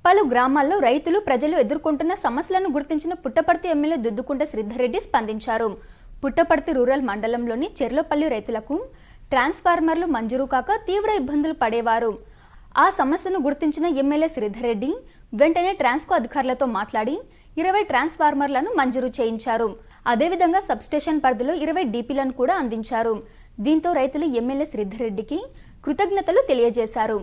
పలు గ్రామాల్లో రైతులు ప్రజలు ఎదుర్కొంటున్న సమస్యలను గుర్తించిన పుట్టపర్తి ఎమ్మెల్యే దుద్దుకుంట శ్రీధర్రెడ్డి స్పందించారు పుట్టపర్తి రూరల్ మండలంలోని చెర్లోపల్లి రైతులకు ట్రాన్స్ఫార్మర్లు మంజూరు కాక తీవ్ర ఇబ్బందులు పడేవారు ఆ సమస్యను గుర్తించిన ఎమ్మెల్యే శ్రీధర్రెడ్డి వెంటనే ట్రాన్స్కో అధికారులతో మాట్లాడి ఇరవై ట్రాన్స్ఫార్మర్లను మంజూరు చేయించారు అదేవిధంగా సబ్స్టేషన్ పరిధిలో ఇరవై డీపీలను కూడా అందించారు దీంతో రైతులు ఎమ్మెల్యే శ్రీధర్రెడ్డికి కృతజ్ఞతలు తెలియజేశారు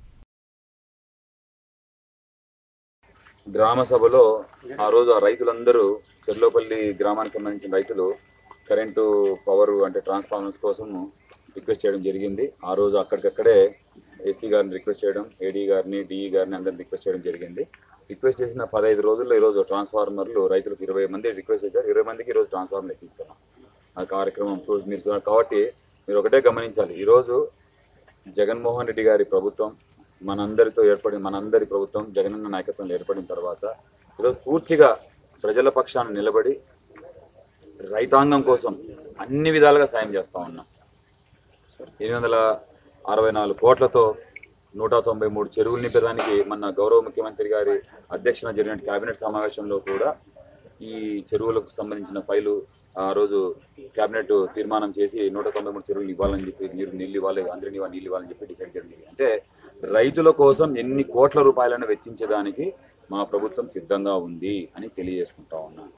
గ్రామ సభలో ఆ రోజు ఆ రైతులందరూ చెర్లోపల్లి గ్రామానికి సంబంధించిన రైతులు కరెంటు పవర్ అంటే ట్రాన్స్ఫార్మర్స్ కోసం రిక్వెస్ట్ చేయడం జరిగింది ఆ రోజు అక్కడికక్కడే ఏసీ గారిని రిక్వెస్ట్ చేయడం ఏడీ గారిని డిఈ గారిని అందరిని రిక్వెస్ట్ చేయడం జరిగింది రిక్వెస్ట్ చేసిన పదహైదు రోజుల్లో ఈరోజు ట్రాన్స్ఫార్మర్లు రైతులకు ఇరవై మంది రిక్వెస్ట్ చేశారు ఇరవై మందికి ఈరోజు ట్రాన్స్ఫార్మర్ ఎక్కిస్తున్నాం ఆ కార్యక్రమం చూ- మీరు చూడాలి. కాబట్టి మీరు ఒకటే గమనించాలి ఈరోజు జగన్మోహన్ రెడ్డి గారి ప్రభుత్వం మనందరితో ఏర్పడి మనందరి ప్రభుత్వం జగనన్న నాయకత్వంలో ఏర్పడిన తర్వాత ఈరోజు పూర్తిగా ప్రజల పక్షాన నిలబడి రైతాంగం కోసం అన్ని విధాలుగా సాయం చేస్తా ఉన్నాం ఎనిమిది వందల అరవై నాలుగు కోట్లతో నూట తొంభై మూడు చెరువులు నింపడానికి మన గౌరవ ముఖ్యమంత్రి గారి అధ్యక్షన జరిగిన కేబినెట్ సమావేశంలో కూడా ఈ చెరువులకు సంబంధించిన ఫైలు ఆ రోజు కేబినెట్ తీర్మానం చేసి నూట తొంభై మూడు చెరువులు ఇవ్వాలని చెప్పి నీరు నీళ్ళు ఇవ్వాలి అందరినీ ఇవ్వాలి, నీళ్ళు ఇవ్వాలని చెప్పి డిసైడ్ జరిగింది అంటే రైతుల కోసం ఎన్ని కోట్ల రూపాయలను వెచ్చించడానికి మా ప్రభుత్వం సిద్ధంగా ఉంది అని తెలియజేసుకుంటా ఉన్నాను